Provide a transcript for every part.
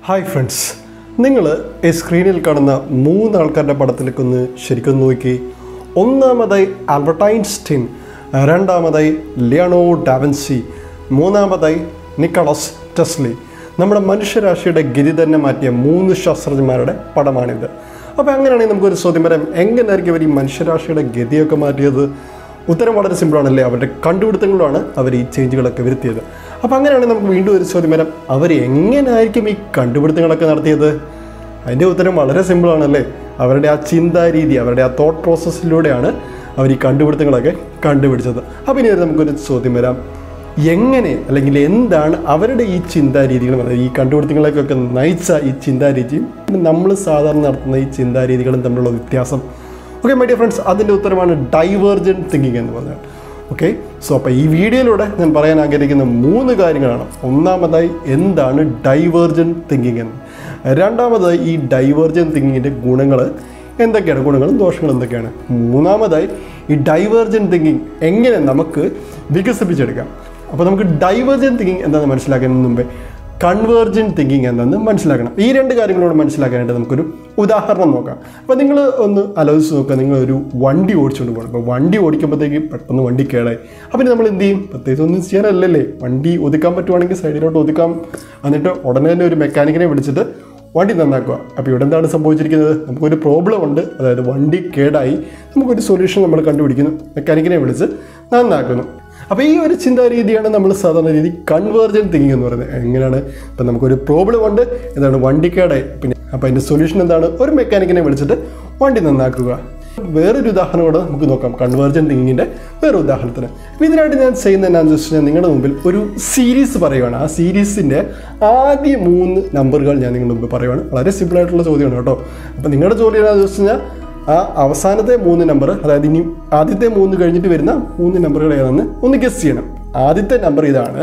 Hi friends നിങ്ങൾ ഈ സ്ക്രീനിൽ കാണുന്ന മൂന്ന് ആൾക്കാരുടെ പടത്തിലേക്ക് ഒന്ന് ശരിക്കും നോക്കി ഒന്നാമതായി ആൽബർട്ട് ഐൻസ്റ്റീൻ രണ്ടാമതായി ലിയണോ ഡാവൻസി മൂന്നാമതായി നിക്കോളസ് ടെസ്ലി നമ്മുടെ മനുഷ്യരാശിയുടെ ഗതി തന്നെ മാറ്റിയ മൂന്ന് ശാസ്ത്രജ്ഞന്മാരുടെ പടമാണിത് അപ്പോൾ അങ്ങനെയാണെങ്കിൽ നമുക്കൊരു ചോദ്യം വരാം എങ്ങനെയായിരിക്കും ഇവർ ഈ മനുഷ്യരാശിയുടെ ഗതിയൊക്കെ മാറ്റിയത് ഉത്തരം വളരെ സിമ്പിളാണല്ലേ അവരുടെ കണ്ടുപിടുത്തങ്ങളിലാണ് അവർ ഈ ചേഞ്ചുകളൊക്കെ വരുത്തിയത് അപ്പോൾ അങ്ങനെയാണെങ്കിൽ നമുക്ക് വീണ്ടും ഒരു ചോദ്യം വരാം അവർ എങ്ങനെയായിരിക്കും ഈ കണ്ടുപിടുത്തങ്ങളൊക്കെ നടത്തിയത് അതിൻ്റെ ഉത്തരം വളരെ സിമ്പിളാണല്ലേ അവരുടെ ആ ചിന്താരീതി അവരുടെ ആ തോട്ട് പ്രോസസ്സിലൂടെയാണ് അവർ ഈ കണ്ടുപിടുത്തങ്ങളൊക്കെ കണ്ടുപിടിച്ചത് അപ്പോൾ ഇനി നമുക്കൊരു ചോദ്യം വരാം എങ്ങനെ അല്ലെങ്കിൽ എന്താണ് അവരുടെ ഈ ചിന്താരീതികളും അതായത് ഈ കണ്ടുപിടുത്തങ്ങളെയൊക്കെ നയിച്ച ഈ ചിന്താരീതിയും നമ്മൾ സാധാരണ നടത്തുന്ന ഈ ചിന്താരീതികളും തമ്മിലുള്ള വ്യത്യാസം ഓക്കെ മൈ ഡിയർ ഫ്രണ്ട്സ് അതിൻ്റെ ഉത്തരമാണ് ഡൈവേർജൻ തിങ്കിങ് എന്ന് പറഞ്ഞാൽ ഓക്കെ സോ അപ്പോൾ ഈ വീഡിയോയിലൂടെ ഞാൻ പറയാൻ ആഗ്രഹിക്കുന്ന മൂന്ന് കാര്യങ്ങളാണ് ഒന്നാമതായി എന്താണ് ഡൈവേർജൻ തിങ്കിങ് എന്ന് രണ്ടാമതായി ഈ ഡൈവേർജൻ തിങ്കിങ്ങിൻ്റെ ഗുണങ്ങൾ എന്തൊക്കെയാണ് ഗുണങ്ങളും ദോഷങ്ങളും എന്തൊക്കെയാണ് മൂന്നാമതായി ഈ ഡൈവേർജൻ തിങ്കിങ് എങ്ങനെ നമുക്ക് വികസിപ്പിച്ചെടുക്കാം അപ്പോൾ നമുക്ക് ഡൈവേർജൻ തിങ്കിങ് എന്താണെന്ന് മനസ്സിലാക്കുന്നതിന് മുമ്പേ കൺവേർജൻ തിങ്കിങ് എന്താണെന്ന് മനസ്സിലാക്കണം ഈ രണ്ട് കാര്യങ്ങളോട് മനസ്സിലാക്കാനായിട്ട് നമുക്കൊരു ഉദാഹരണം നോക്കാം അപ്പോൾ നിങ്ങൾ ഒന്ന് ആലോചിച്ച് നോക്കുക നിങ്ങൾ ഒരു വണ്ടി ഓടിച്ചുകൊണ്ട് പോകണം അപ്പോൾ വണ്ടി ഓടിക്കുമ്പോഴത്തേക്ക് പെട്ടെന്ന് വണ്ടി കേടായി അപ്പോൾ ഇനി നമ്മൾ എന്ത് ചെയ്യും പ്രത്യേകിച്ച് ഒന്നും ചെയ്യാനല്ലല്ലേ വണ്ടി ഒതുക്കാൻ പറ്റുവാണെങ്കിൽ സൈഡിലോട്ട് ഒതുക്കാം എന്നിട്ട് ഉടനെ തന്നെ ഒരു മെക്കാനിക്കിനെ വിളിച്ചിട്ട് വണ്ടി നന്നാക്കുക അപ്പോൾ ഇവിടെ എന്താണ് സംഭവിച്ചിരിക്കുന്നത് നമുക്കൊരു പ്രോബ്ലം ഉണ്ട് അതായത് വണ്ടി കേടായി നമുക്കൊരു സൊല്യൂഷൻ നമ്മൾ കണ്ടുപിടിക്കുന്നു മെക്കാനിക്കിനെ വിളിച്ച് നന്നാക്കുന്നു അപ്പോൾ ഈ ഒരു ചിന്താരീതിയാണ് നമ്മൾ സാധാരണ രീതി കൺവേർജൻ തിങ്കിങ് എന്ന് പറയുന്നത് എങ്ങനെയാണ് ഇപ്പം നമുക്കൊരു പ്രോബ്ലം ഉണ്ട് എന്താണ് വണ്ടി കേടായി പിന്നെ അപ്പോൾ അതിൻ്റെ സൊല്യൂഷൻ എന്താണ് ഒരു മെക്കാനിക്കിനെ വിളിച്ചിട്ട് വണ്ടി നന്നാക്കുക വേറൊരു ഉദാഹരണം കൂടെ നമുക്ക് നോക്കാം കൺവേർജൻ തിങ്കിങ്ങിൻ്റെ വേറെ ഉദാഹരണത്തിന് അപ്പോൾ ഇതിനായിട്ട് ഞാൻ ചെയ്യുന്ന എന്താണെന്ന് വെച്ച് കഴിഞ്ഞാൽ നിങ്ങളുടെ മുമ്പിൽ ഒരു സീരീസ് പറയുകയാണ് ആ സീരീസിൻ്റെ ആദ്യ മൂന്ന് നമ്പറുകൾ ഞാൻ നിങ്ങളുടെ മുമ്പ് പറയുവാണ് വളരെ സിമ്പിളായിട്ടുള്ള ചോദ്യമാണ് കേട്ടോ അപ്പോൾ നിങ്ങളുടെ ജോലി എന്താണെന്ന് വെച്ച് കഴിഞ്ഞാൽ ആ അവസാനത്തെ മൂന്ന് നമ്പർ അതായത് ഇനി ആദ്യത്തെ മൂന്ന് കഴിഞ്ഞിട്ട് വരുന്ന മൂന്ന് നമ്പറുകൾ ഏതാണെന്ന് ഒന്ന് ഗസ് ചെയ്യണം ആദ്യത്തെ നമ്പർ ഇതാണ്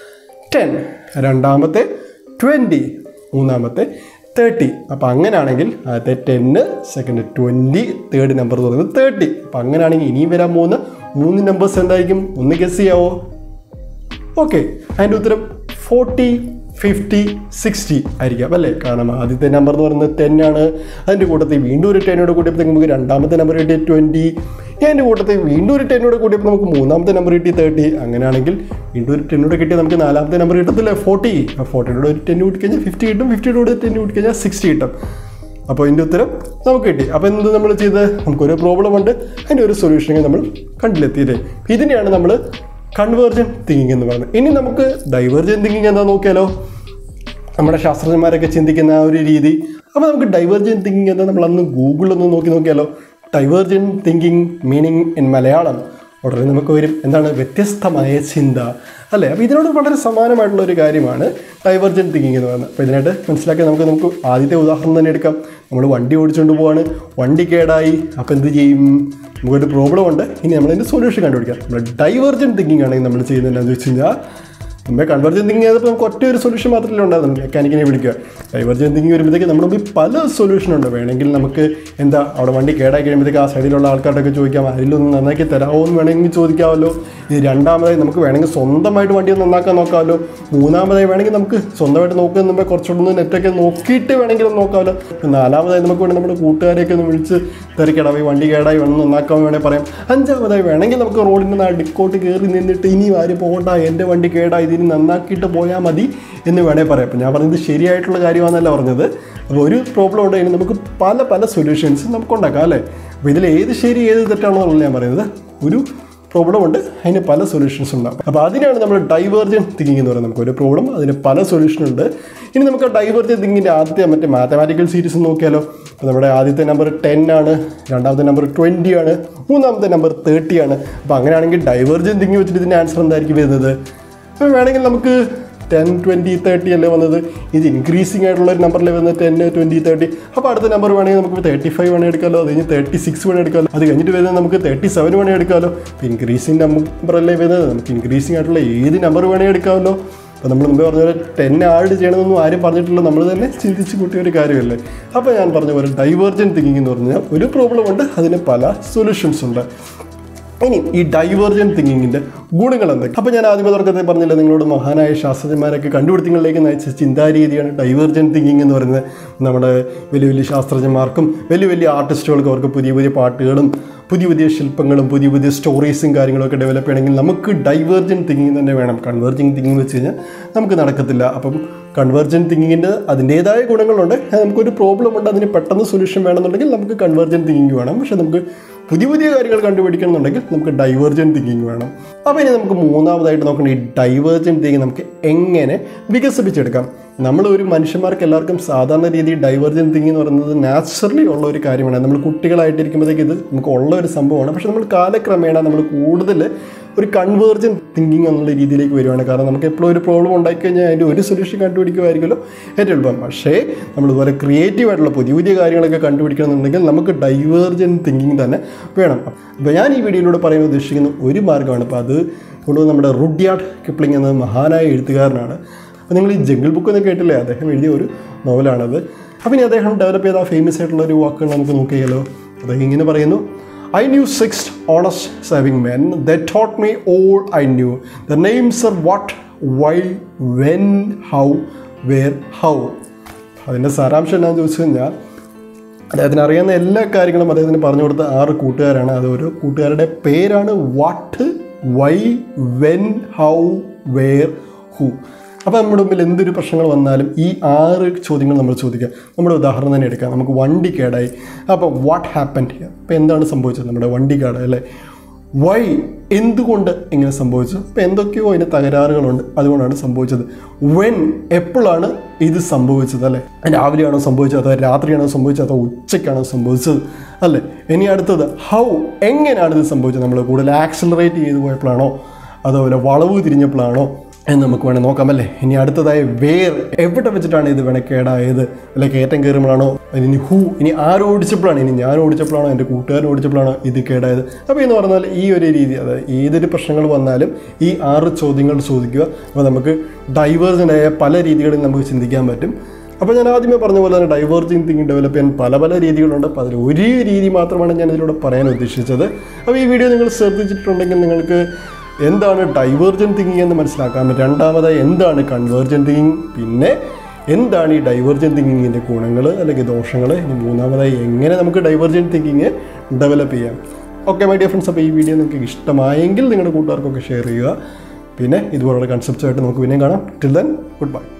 ടെൻ രണ്ടാമത്തെ ട്വൻറ്റി മൂന്നാമത്തെ തേർട്ടി അപ്പോൾ അങ്ങനെയാണെങ്കിൽ ആദ്യത്തെ ടെന്ന് സെക്കൻഡ് ട്വൻറ്റി തേർഡ് നമ്പർ എന്ന് പറയുന്നത് തേർട്ടി അപ്പോൾ അങ്ങനെയാണെങ്കിൽ ഇനിയും വരാൻ പോകുന്ന മൂന്ന് നമ്പേഴ്സ് എന്തായിരിക്കും ഒന്ന് ഗസ് ചെയ്യാവോ ഓക്കെ അതിൻ്റെ ഉത്തരം ഫോർട്ടി ഫിഫ്റ്റി സിക്സ്റ്റി ആയിരിക്കാം അല്ലേ കാരണം ആദ്യത്തെ നമ്പർ എന്ന് പറയുന്നത് ടെൻ ആണ് അതിൻ്റെ കൂട്ടത്തിൽ വീണ്ടും ഒരു ടെന്നോട് കൂട്ടിയപ്പോൾ നമുക്ക് രണ്ടാമത്തെ നമ്പർ കിട്ടിയ ട്വൻറ്റി അതിൻ്റെ കൂട്ടത്തിൽ വീണ്ടും ഒരു ടെന്നോട് കൂട്ടിയപ്പോൾ നമുക്ക് മൂന്നാമത്തെ നമ്പർ കിട്ടി തേർട്ടി അങ്ങനെയാണെങ്കിൽ വീണ്ടും ഒരു ടെന്നോട് കിട്ടിയാൽ നമുക്ക് നാലാമത്തെ നമ്പർ കിട്ടത്തില്ലേ ഫോർട്ടി ആ ഫോർട്ടിയോട് ഒരു ടെൻ കൂട്ടി കഴിഞ്ഞാൽ ഫിഫ്റ്റി കിട്ടും ഫിഫ്റ്റിയുടെ കൂടെ ടെൻ കൂട്ടി കഴിഞ്ഞാൽ സിക്സ്റ്റി കിട്ടും അപ്പോൾ ഇതിൻ്റെ ഉത്തരം നമുക്ക് കിട്ടി അപ്പോൾ എന്ത് നമ്മൾ ചെയ്ത് നമുക്കൊരു പ്രോബ്ലം ഉണ്ട് അതിൻ്റെ ഒരു സൊല്യൂഷൻ നമ്മൾ കണ്ടിലെത്തിയില്ലേ ഇതിനെയാണ് നമ്മൾ കൺവേർജൻ തിങ്കിങ് എന്ന് പറയുന്നത് ഇനി നമുക്ക് ഡൈവേർജൻ തിങ്കിങ് എന്താ നോക്കിയാലോ നമ്മുടെ ശാസ്ത്രജ്ഞന്മാരൊക്കെ ചിന്തിക്കുന്ന ആ ഒരു രീതി അപ്പോൾ നമുക്ക് ഡൈവേർജൻ തിങ്കിങ് എന്താ നമ്മൾ അന്ന് ഗൂഗിളിലൊന്ന് നോക്കി നോക്കിയാലോ divergent thinking meaning in Malayalam ഉടനെ നമുക്ക് വരും എന്താണ് വ്യത്യസ്തമായ ചിന്ത അല്ലേ അപ്പോൾ ഇതിനോട് വളരെ സമാനമായിട്ടുള്ള ഒരു കാര്യമാണ് ഡൈവർജൻ തിങ്കിങ് എന്ന് പറയുന്നത് അപ്പോൾ ഇതിനായിട്ട് മനസ്സിലാക്കി നമുക്ക് നമുക്ക് ആദ്യത്തെ ഉദാഹരണം തന്നെ എടുക്കാം നമ്മൾ വണ്ടി ഓടിച്ചുകൊണ്ട് പോവാണ് വണ്ടി കേടായി അപ്പോൾ എന്ത് ചെയ്യും നമുക്കൊരു പ്രോബ്ലം ഉണ്ട് ഇനി നമ്മളതിൻ്റെ സൊല്യൂഷൻ കണ്ടുപിടിക്കാം നമ്മൾ ഡൈവർജൻ തിങ്കിങ് ആണെങ്കിൽ നമ്മൾ ചെയ്യുന്നത് എന്താണെന്ന് വെച്ച് കഴിഞ്ഞാൽ മുമ്പേ കൺവർജൻ തിങ്കിങ് ചെയ്തപ്പോൾ നമുക്ക് ഒറ്റ ഒരു സൊല്യൂഷൻ മാത്രമല്ലേ ഉണ്ടാകുന്നുള്ളൂ മെക്കാനിക്കിനെ വിളിക്കുക ഡൈവർജൻ തിങ്കിങ് വരുമ്പോഴത്തേക്ക് നമ്മുടെ മുമ്പിൽ പല സൊല്യൂഷൻ ഉണ്ട് വേണമെങ്കിൽ നമുക്ക് എന്താ അവിടെ വണ്ടി കേടായി കഴിയുമ്പോഴത്തേക്ക് ആ സൈഡിലുള്ള ആൾക്കാരോടൊക്കെ ചോദിക്കാം അതിലൊന്ന് നന്നാക്കി തരാമോ എന്ന് വേണമെങ്കിൽ ചോദിക്കാമല്ലോ ഇത് രണ്ടാമതായി നമുക്ക് വേണമെങ്കിൽ സ്വന്തമായിട്ട് വണ്ടി ഒന്ന് നന്നാക്കാൻ നോക്കാമല്ലോ മൂന്നാമതായി വേണമെങ്കിൽ നമുക്ക് സ്വന്തമായിട്ട് നോക്കുന്ന മുമ്പേ കുറച്ചുകൂടെ നെറ്റൊക്കെ നോക്കിയിട്ട് വേണമെങ്കിൽ ഒന്ന് നോക്കാമല്ലോ പിന്നെ നാലാമതായി നമുക്ക് വേണമെങ്കിൽ നമ്മുടെ കൂട്ടുകാരെയൊക്കെ ഒന്ന് വിളിച്ച് തിരക്കിടാം ഈ വണ്ടി കേടായി വേണം നന്നാക്കാൻ വേണമെങ്കിൽ പറയാം അഞ്ചാമതായി വേണമെങ്കിൽ നമുക്ക് റോഡിൻ്റെ നടുക്കോട്ട് കയറി നിന്നിട്ട് ഇനി ആര് പോകണ്ട എൻ്റെ വണ്ടി കേടായി ഇതിന് നന്നാക്കിയിട്ട് പോയാൽ മതി എന്ന് വേണേൽ പറയാം അപ്പം ഞാൻ പറഞ്ഞത് ശരിയായിട്ടുള്ള കാര്യമാണെന്നല്ല പറഞ്ഞത് അപ്പോൾ ഒരു പ്രോബ്ലം ഉണ്ടെങ്കിൽ നമുക്ക് പല പല സൊല്യൂഷൻസ് നമുക്ക് ഉണ്ടാക്കാം അല്ലേ അപ്പോൾ ഇതിൽ ഏത് ശരി ഏത് തെറ്റാണെന്നുള്ളത് ഞാൻ പറയുന്നത് ഒരു പ്രോബ്ലം ഉണ്ട് അതിന് പല സൊല്യൂഷൻസ് ഉണ്ടാകും അപ്പോൾ അതിനാണ് നമ്മൾ ഡൈവേർജൻ തിങ്കിങ് എന്ന് പറയുന്നത് നമുക്ക് ഒരു പ്രോബ്ലം അതിന് പല സൊല്യൂഷൻ ഉണ്ട് ഇനി നമുക്ക് ഡൈവേർജൻ തിങ്കിങ്ങിൻ്റെ ആദ്യത്തെ മറ്റേ മാത്തമാറ്റിക്കൽ സീരീസ് നോക്കിയാലോ അപ്പോൾ നമ്മുടെ ആദ്യത്തെ നമ്പർ ടെൻ ആണ് രണ്ടാമത്തെ നമ്പർ ട്വൻറ്റി ആണ് മൂന്നാമത്തെ നമ്പർ തേർട്ടി ആണ് അപ്പോൾ അങ്ങനെയാണെങ്കിൽ ഡൈവേർജൻ തിങ്കി വെച്ചിട്ട് ഇതിൻ്റെ ആൻസർ എന്തായിരിക്കും വരുന്നത് അപ്പോൾ വേണമെങ്കിൽ നമുക്ക് ടെൻ ട്വൻറ്റി തേർട്ടി അല്ലേ വന്നത് ഇത് ഇൻക്രീസിങ് ആയിട്ടുള്ള ഒരു നമ്പറിൽ വരുന്നത് ടെൻ ട്വൻറ്റി തേർട്ടി അപ്പോൾ അടുത്ത നമ്പർ വേണമെങ്കിൽ നമുക്ക് തേർട്ടി ഫൈവ് വേണമെങ്കിൽ എടുക്കാമല്ലോ അത് കഴിഞ്ഞ് തേർട്ടി സിക്സ് വേണമെങ്കിൽ എടുക്കാമല്ലോ അത് കഴിഞ്ഞിട്ട് വരുന്നത് നമുക്ക് തേർട്ടി സെവൻ വേണമെങ്കിൽ എടുക്കാമല്ലോ അപ്പോൾ ഇൻക്രീസിങ് നമ്പറല്ലേ വരുന്നത് നമുക്ക് ഇൻക്രീസിങ് ആയിട്ടുള്ള ഏത് നമ്പർ വേണമെങ്കിൽ എടുക്കാമല്ലോ അപ്പോൾ നമ്മൾ മുമ്പേ പറഞ്ഞ പോലെ ടെൻ ആഡ് ചെയ്യണമെന്നൊന്നും ആരും പറഞ്ഞിട്ടില്ല നമ്മൾ തന്നെ ചിന്തിച്ച് കൂട്ടിയ ഒരു കാര്യമല്ലേ അപ്പോൾ ഞാൻ പറഞ്ഞ പോലെ ഡൈവേർജൻ തിങ്കിങ് എന്ന് പറഞ്ഞാൽ ഒരു പ്രോബ്ലം ഉണ്ട് അതിന് പല സൊല്യൂഷൻസ് ഉണ്ട് ഇനി ഈ ഡൈവേർജൻ തിങ്കിങ്ങിൻ്റെ ഗുണങ്ങൾ എന്തൊക്കെ അപ്പോൾ ഞാൻ ആദ്യമേ തുടക്കത്തിൽ പറഞ്ഞില്ല നിങ്ങളോട് മഹാനായ ശാസ്ത്രജ്ഞന്മാരൊക്കെ കണ്ടുപിടുത്തങ്ങളിലേക്ക് നയിച്ച ചിന്താരീതിയാണ് ഡൈവേർജൻ തിങ്കിങ് എന്ന് പറയുന്നത് നമ്മുടെ വലിയ വലിയ ശാസ്ത്രജ്ഞന്മാർക്കും വലിയ വലിയ ആർട്ടിസ്റ്റുകൾക്കും അവർക്ക് പുതിയ പുതിയ പാട്ടുകളും പുതിയ പുതിയ ശില്പങ്ങളും പുതിയ പുതിയ സ്റ്റോറീസും കാര്യങ്ങളൊക്കെ ഡെവലപ്പ് ചെയ്യണമെങ്കിൽ നമുക്ക് ഡൈവേർജൻ തിങ്കിങ് തന്നെ വേണം കൺവേർജിങ് തിങ്കിങ് വെച്ച് കഴിഞ്ഞാൽ നമുക്ക് നടക്കത്തില്ല അപ്പം കൺവേർജൻ തിങ്കിങ്ങിൻ്റെ അതിൻ്റേതായ ഗുണങ്ങളുണ്ട് അത് നമുക്കൊരു പ്രോബ്ലം ഉണ്ട് അതിന് പെട്ടെന്ന് സൊല്യൂഷൻ വേണമെന്നുണ്ടെങ്കിൽ നമുക്ക് കൺവേർജൻ തിങ്കിങ് വേണം പക്ഷേ നമുക്ക് പുതിയ പുതിയ കാര്യങ്ങൾ കണ്ടുപിടിക്കണമെന്നുണ്ടെങ്കിൽ നമുക്ക് ഡൈവേർജൻ തിങ്കിങ് വേണം അപ്പോൾ ഇനി നമുക്ക് മൂന്നാമതായിട്ട് നോക്കേണ്ട ഈ ഡൈവേർജൻ തിങ്കിങ് നമുക്ക് എങ്ങനെ വികസിപ്പിച്ചെടുക്കാം നമ്മൾ ഒരു മനുഷ്യന്മാർക്ക് എല്ലാവർക്കും സാധാരണ രീതിയിൽ ഡൈവേർജൻ തിങ്കിങ് എന്ന് പറയുന്നത് നാച്ചുറലി ഉള്ള ഒരു കാര്യമാണ് നമ്മൾ കുട്ടികളായിട്ടിരിക്കുമ്പോഴത്തേക്ക് ഇത് നമുക്ക് ഉള്ള ഒരു സംഭവമാണ് പക്ഷേ നമ്മൾ കാലക്രമേണ നമ്മൾ കൂടുതൽ ഒരു കൺവേർജൻ തിങ്കിങ് എന്നുള്ള രീതിയിലേക്ക് വരുവാണ് കാരണം നമുക്ക് എപ്പോഴും ഒരു പ്രോബ്ലം ഉണ്ടായിക്കഴിഞ്ഞാൽ അതിൻ്റെ ഒരു സൊല്യൂഷൻ കണ്ടുപിടിക്കുമായിരിക്കുമല്ലോ ഏറ്റവും എളുപ്പം പക്ഷേ നമ്മൾ ഇതുപോലെ ക്രിയേറ്റീവ് ആയിട്ടുള്ള പുതിയ പുതിയ കാര്യങ്ങളൊക്കെ കണ്ടുപിടിക്കണമെന്നുണ്ടെങ്കിൽ നമുക്ക് ഡൈവേർജൻ തിങ്കിങ് തന്നെ വേണം അപ്പോൾ ഞാൻ ഈ വീഡിയോയിലൂടെ പറയാൻ ഉദ്ദേശിക്കുന്ന ഒരു മാർഗ്ഗമാണ് അപ്പോൾ അത് കൊണ്ടുവന്ന് നമ്മുടെ റുഡ്യാർഡ് കിപ്ലിംഗ് എന്ന മഹാനായ എഴുത്തുകാരനാണ് അപ്പോൾ നിങ്ങൾ ഈ ജംഗിൾ ബുക്ക് എന്ന് കേട്ടില്ലേ അദ്ദേഹം എഴുതിയ ഒരു നോവലാണത് അപ്പോൾ ഇനി അദ്ദേഹം ഡെവലപ്പ് ചെയ്ത ഫേമസ് ആയിട്ടുള്ള ഒരു വാക്കുകൾ നമുക്ക് നോക്കിയാലോ അദ്ദേഹം ഇങ്ങനെ പറയുന്നു I knew six honest saving men. They taught me all I knew. The names are what, why, when, how, where, how. അതിൻ്റെ സാരാംശം എന്നാന്ന് ചോദിച്ചു കഴിഞ്ഞാൽ അദ്ദേഹത്തിന് അറിയാവുന്ന എല്ലാ കാര്യങ്ങളും അദ്ദേഹത്തിന് പറഞ്ഞു കൊടുത്ത ആറ് കൂട്ടുകാരാണ് അത് ഓരോ കൂട്ടുകാരുടെ പേരാണ് what why when how where who അപ്പോൾ നമ്മുടെ മുമ്പിൽ എന്തൊരു പ്രശ്നങ്ങൾ വന്നാലും ഈ ആറ് ചോദ്യങ്ങൾ നമ്മൾ ചോദിക്കുക നമ്മുടെ ഉദാഹരണം തന്നെ എടുക്കാം നമുക്ക് വണ്ടി കേടായി അപ്പോൾ വാട്ട് ഹാപ്പൻ അപ്പോൾ എന്താണ് സംഭവിച്ചത് നമ്മുടെ വണ്ടി കേടായി അല്ലേ വൈ എന്തുകൊണ്ട് ഇങ്ങനെ സംഭവിച്ചു അപ്പോൾ എന്തൊക്കെയോ അതിന് തകരാറുകളുണ്ട് അതുകൊണ്ടാണ് സംഭവിച്ചത് വെൻ എപ്പോഴാണ് ഇത് സംഭവിച്ചത് അല്ലേ രാവിലെയാണോ സംഭവിച്ചത് അതോ രാത്രിയാണോ സംഭവിച്ചത് അതോ ഉച്ചയ്ക്കാണോ സംഭവിച്ചത് അല്ലേ ഇനി അടുത്തത് ഹൗ എങ്ങനെയാണ് ഇത് സംഭവിച്ചത് നമ്മൾ കൂടുതൽ ആക്സിലറേറ്റ് ചെയ്ത് പോയപ്പോഴാണോ അതുപോലെ വളവ് തിരിഞ്ഞപ്പോഴാണോ എന്ന് നമുക്ക് വേണേൽ നോക്കാം അല്ലേ ഇനി അടുത്തതായി വേർ എവിടെ വെച്ചിട്ടാണ് ഇത് വിണക്കേടായത് അല്ലെ കയറ്റം കയറുമ്പോഴാണോ ഇനി ഹൂ ഇനി ആര് ഓടിച്ചപ്പോഴാണ് ഇനി ഞാൻ ഓടിച്ചപ്പോഴാണോ എൻ്റെ കൂട്ടുകാരൻ ഓടിച്ചപ്പോഴാണോ ഇത് കേടായത് അപ്പോൾ എന്ന് പറഞ്ഞാൽ ഈ ഒരു രീതി അതായത് ഏതൊരു പ്രശ്നങ്ങൾ വന്നാലും ഈ ആറ് ചോദ്യങ്ങൾ ചോദിക്കുക അപ്പോൾ നമുക്ക് ഡൈവേഴ്സിനായ പല രീതികളിൽ നമുക്ക് ചിന്തിക്കാൻ പറ്റും അപ്പോൾ ഞാൻ ആദ്യമേ പറഞ്ഞ പോലെ തന്നെ ഡൈവേർജിങ് തിങ്കിങ് ഡെവലപ്പ് ചെയ്യാൻ പല പല രീതികളുണ്ട് അപ്പോൾ അതിൽ ഒരു രീതി മാത്രമാണ് ഞാൻ ഇതിലൂടെ പറയാൻ ഉദ്ദേശിച്ചത് അപ്പോൾ ഈ വീഡിയോ നിങ്ങൾ ശ്രദ്ധിച്ചിട്ടുണ്ടെങ്കിൽ നിങ്ങൾക്ക് എന്താണ് ഡൈവേർജൻ തിങ്കിങ് എന്ന് മനസ്സിലാക്കാം രണ്ടാമതായി എന്താണ് കൺവേർജൻ തിങ്കിങ് പിന്നെ എന്താണ് ഈ ഡൈവേർജൻ തിങ്കിങ്ങിൻ്റെ ഗുണങ്ങൾ അല്ലെങ്കിൽ ദോഷങ്ങൾ ഇനി മൂന്നാമതായി എങ്ങനെ നമുക്ക് ഡൈവേർജൻ തിങ്കിങ് ഡെവലപ്പ് ചെയ്യാം ഓക്കെ മൈ ഡിയർ ഫ്രണ്ട്സ് അപ്പോൾ ഈ വീഡിയോ നിങ്ങൾക്ക് ഇഷ്ടമായെങ്കിൽ നിങ്ങളുടെ കൂട്ടുകാർക്കൊക്കെ ഷെയർ ചെയ്യുക പിന്നെ ഇതുപോലുള്ള കൺസെപ്റ്റ്സായിട്ട് നമുക്ക് പിന്നെയും കാണാം ടിൽ ദെൻ ഗുഡ് ബൈ